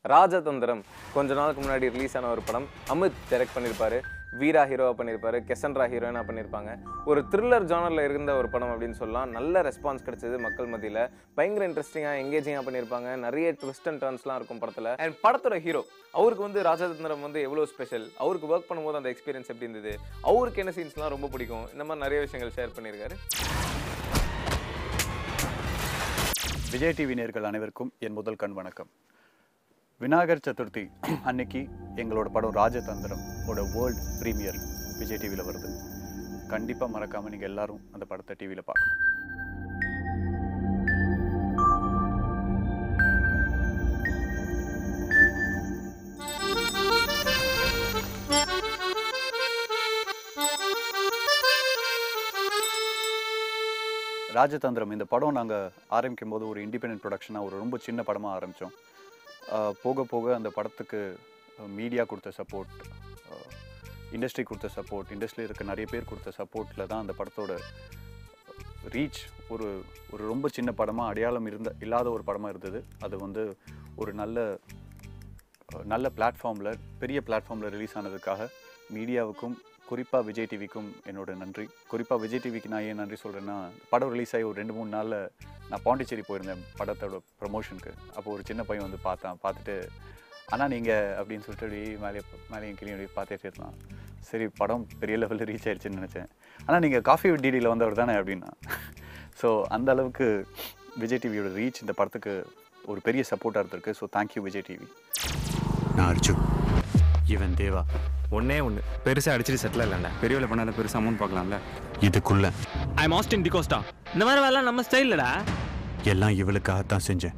ராஜதந்திரம் கொஞ்ச நாளுக்கு முன்னாடி ரிலீஸ் ஆன ஒரு படம் அமித் டைரக்ட் பண்ணியிருப்பாரு வீரா ஹீரோவா பண்ணியிருப்பாரு கெசன்ரா ஹீரோயினா பண்ணியிருப்பாங்க ஒரு த்ரில்லர் ஜானரில் இருந்த ஒரு படம் அப்படின்னு சொல்லலாம் நல்ல ரெஸ்பான்ஸ் கிடைச்சது மக்கள் மத்தியில் பயங்கர இன்ட்ரெஸ்டிங்காக எங்கேஜிங்காக பண்ணியிருப்பாங்க நிறைய ட்விஸ்ட் அண்ட் டர்ன்ஸ்லாம் இருக்கும் படத்தில் அண்ட் படத்தோட ஹீரோ அவருக்கு வந்து ராஜதந்திரம் வந்து எவ்வளோ ஸ்பெஷல் அவருக்கு ஒர்க் பண்ணும்போது அந்த எக்ஸ்பீரியன்ஸ் எப்படி இருந்தது அவருக்கு என்ன சீன்ஸ்லாம் ரொம்ப பிடிக்கும் இந்த மாதிரி நிறைய விஷயங்கள் ஷேர் பண்ணியிருக்காரு விஜய் டிவி நேர்கள் அனைவருக்கும் என் முதல் கண் வணக்கம் விநாயகர் சதுர்த்தி அன்னைக்கு எங்களோட படம் ராஜதந்திரம் ஓட வேர்ல்ட் ப்ரீமியர் விஜய் டிவியில் வருது கண்டிப்பாக மறக்காமல் நீங்கள் எல்லாரும் அந்த படத்தை டிவியில் பார்க்கணும் ராஜதந்திரம் இந்த படம் நாங்கள் ஆரம்பிக்கும் போது ஒரு இண்டிபெண்டன்ட் ப்ரொடக்ஷனாக ஒரு ரொம்ப சின்ன படமாக ஆரம்பித்தோம் போக போக அந்த படத்துக்கு மீடியா கொடுத்த சப்போர்ட் இண்டஸ்ட்ரி கொடுத்த சப்போர்ட் இண்டஸ்ட்ரியில் இருக்க நிறைய பேர் கொடுத்த சப்போர்ட்டில் தான் அந்த படத்தோட ரீச் ஒரு ஒரு ரொம்ப சின்ன படமாக அடையாளம் இருந்த இல்லாத ஒரு படமாக இருந்தது அது வந்து ஒரு நல்ல அஹ், நல்ல பிளாட்ஃபார்மில் பெரிய பிளாட்ஃபார்மில் ரிலீஸ் ஆனதுக்காக மீடியாவுக்கும் குறிப்பாக விஜய் டிவிக்கும் என்னோட நன்றி குறிப்பாக விஜய் டிவிக்கு நான் ஏன் நன்றி சொல்கிறேன்னா படம் ரிலீஸ் ஆகி ஒரு ரெண்டு மூணு நாளில் நான் பாண்டிச்சேரி போயிருந்தேன் படத்தோட ப்ரமோஷனுக்கு அப்போ ஒரு சின்ன பையன் வந்து பார்த்தான் பார்த்துட்டு ஆனால் நீங்கள் அப்படின்னு சொல்லிட்டு அப்படியே மேலே மேலேயும் கீழே அப்படியே பார்த்துட்டே இருந்தான் சரி படம் பெரிய லெவலில் ரீச் ஆயிடுச்சுன்னு நினச்சேன் ஆனால் நீங்கள் காஃபி டிடியில் வந்தவர் தானே அப்படின்னா ஸோ அந்த அளவுக்கு விஜய் டிவியோட ரீச் இந்த படத்துக்கு ஒரு பெரிய சப்போர்ட்டாக இருந்திருக்கு ஸோ தேங்க்யூ விஜய் டிவி நான் அர்ஜுன் இவன் தேவா ஒன்னே ஒன்று பெருசாக அடிச்சுட்டு செட்டில் இல்லைல்ல பெரியவளை பண்ணால பெருசாக அமௌண்ட் பார்க்கலாம்ல இதுக்குள்ள ஐ எம் ஆஸ்டின் டிகோஸ்டா இந்த மாதிரி வேலை நம்ம ஸ்டைல்லடா எல்லாம் இவளுக்காகத்தான் செஞ்சேன்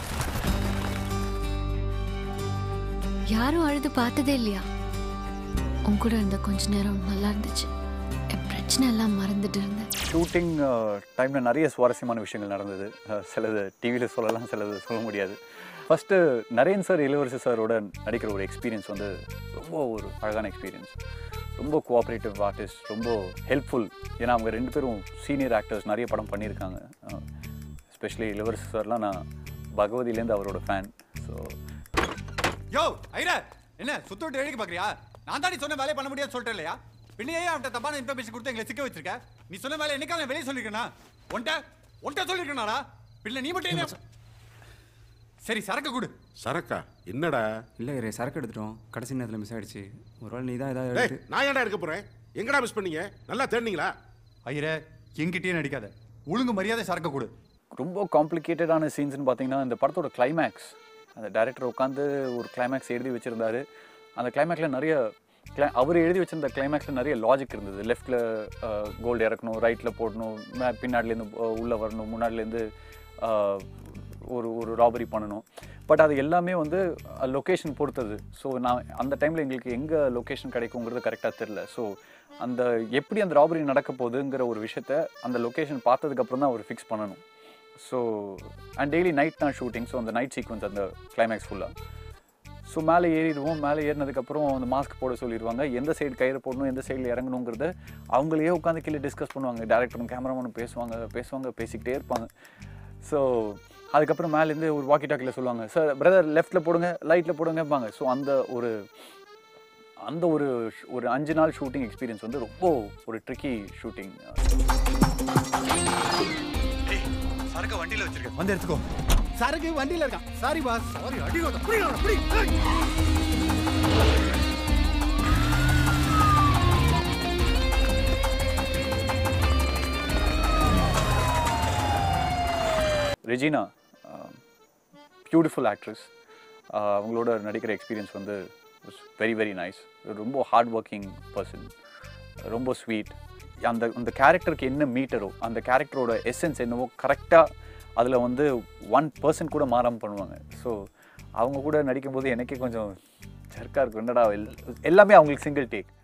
யாரும் அழுது பார்த்ததே இல்லையா உன் கூட இருந்த கொஞ்ச நேரம் நல்லா இருந்துச்சு என் பிரச்சனை எல்லாம் மறந்துட்டு இருந்தேன் ஷூட்டிங் டைமில் நிறைய சுவாரஸ்யமான விஷயங்கள் நடந்தது அஹ், சிலது டிவியில் சொல்லலாம் சிலது சொல்ல முடியாது ஃபஸ்ட்டு நரேன் சார் இளவரசி சாரோட நடிக்கிற ஒரு எக்ஸ்பீரியன்ஸ் வந்து ரொம்ப ஒரு அழகான எக்ஸ்பீரியன்ஸ் ரொம்ப கோஆப்ரேட்டிவ் ஆர்டிஸ்ட் ரொம்ப ஹெல்ப்ஃபுல் ஏன்னா அவங்க ரெண்டு பேரும் சீனியர் ஆக்டர்ஸ் நிறைய படம் பண்ணியிருக்காங்க எஸ்பெஷலி இளவரசி சார்லாம் நான் பகவதியிலேருந்து அவரோட ஃபேன் ஸோ யோ ஐரா என்ன சுத்த விட்டு எழுதி பாக்குறியா நான் தாண்டி சொன்ன வேலையை பண்ண முடியாது சொல்லிட்டேன் இல்லையா பின்னையே அவன்கிட்ட தப்பான இன்ஃபர்மேஷன் கொடுத்து எங்களை சிக்க வச்சிருக்க நீ சொன்ன வேலை என்னைக்காவது நான் வெளியே சொல்லிருக்கேனா ஒன்ட்ட ஒன்ட்ட சொல்லிருக்கேனாடா பின்ன நீ மட்டும் என்ன சரி சரக்கு கொடு சரக்கா என்னடா இல்லை இரு சரக்கு எடுத்துட்டோம் கடைசி நேரத்தில் மிஸ் ஆயிடுச்சு ஒரு வேளை நீ தான் ஏதாவது டேய் எடுத்து நான் ஏன்டா எடுக்க போறேன் எங்கடா மிஸ் பண்ணீங்க நல்லா தேடினீங்களா ஐயரே எங்கிட்டயே நடிக்காத ஒழுங்கு மரியாதை சரக்கு கொடு ரொம்ப காம்ப்ளிகேட்டடான சீன்ஸ்னு பார்த்தீங்கன்னா இந்த படத்தோட கிளைமேக்ஸ் அந்த டைரக்டர் உட்காந்து ஒரு கிளைமேக்ஸ் எழுதி வச்சுருந்தாரு அந்த கிளைமேக்ஸில் நிறைய cli- அவர் எழுதி வச்சிருந்த கிளைமேக்ஸில் நிறைய லாஜிக் இருந்தது லெஃப்ட்டில் கோல்டு இறக்கணும் ரைட்டில் போடணும் மே- பின்னாடிலேருந்து உள்ளே வரணும் முன்னாடிலேருந்து ஒரு ஒரு ராபரி பண்ணணும் பட் அது எல்லாமே வந்து லொக்கேஷன் பொறுத்தது ஸோ நான் அந்த டைமில் எங்களுக்கு எங்கே லொக்கேஷன் கிடைக்குங்கிறது கரெக்டாக தெரில ஸோ அந்த எப்படி அந்த ராபரி நடக்க போகுதுங்கிற ஒரு விஷயத்த அந்த லொக்கேஷன் பார்த்ததுக்கப்புறம் தான் அவர் ஃபிக்ஸ் பண்ணணும் ஸோ அண்ட் டெய்லி நைட் தான் ஷூட்டிங் ஸோ அந்த நைட் சீக்வன்ஸ் அந்த கிளைமேக்ஸ் ஃபுல்லாக ஸோ மேலே ஏறிடுவோம் மேலே ஏறினதுக்கப்புறம் அந்த மாஸ்க் போட சொல்லிடுவாங்க எந்த சைடு கயிறு போடணும் எந்த சைடில் இறங்கணுங்கிறத அவங்களே உட்காந்து கீழே டிஸ்கஸ் பண்ணுவாங்க டேரக்டரும் கேமராமேனும் பேசுவாங்க பேசுவாங்க பேசிக்கிட்டே இருப்பாங்க ஸோ அதுக்கப்புறம் மேலேருந்து ஒரு வாக்கி டாக்கில் சொல்லுவாங்க சார் பிரதர் லெஃப்ட்டில் போடுங்க லைட்டில் போடுங்கப்பாங்க ஸோ அந்த ஒரு அந்த ஒரு ஷ்- ஒரு அஞ்சு நாள் ஷூட்டிங் எக்ஸ்பீரியன்ஸ் வந்து ரொம்ப ஒரு ட்ரிக்கி ஷூட்டிங் சரக்கு வண்டியில் வச்சிருக்கேன் வந்து எடுத்துக்கோ சரக்கு வண்டியில இருக்கான் சாரி பாஸ் சாரி அடி புடி புடி ரெஜினா பியூட்டிஃபுல் ஆக்ட்ரஸ் அவங்களோட நடிக்கிற எக்ஸ்பீரியன்ஸ் வந்து வெரி வெரி நைஸ் ரொம்ப ஹார்ட் ஒர்க்கிங் பர்சன் ரொம்ப ஸ்வீட் அந்த அந்த கேரக்டருக்கு என்ன மீட்டரோ அந்த கேரக்டரோட எசன்ஸ் என்னவோ கரெக்டாக அதில் வந்து ஒன் பர்சன்ட் கூட மாறாமல் பண்ணுவாங்க ஸோ அவங்க கூட நடிக்கும்போது எனக்கே கொஞ்சம் ஜர்க்காக இருக்கும் என்னடா எல்- எல்லாமே அவங்களுக்கு சிங்கிள் டேக்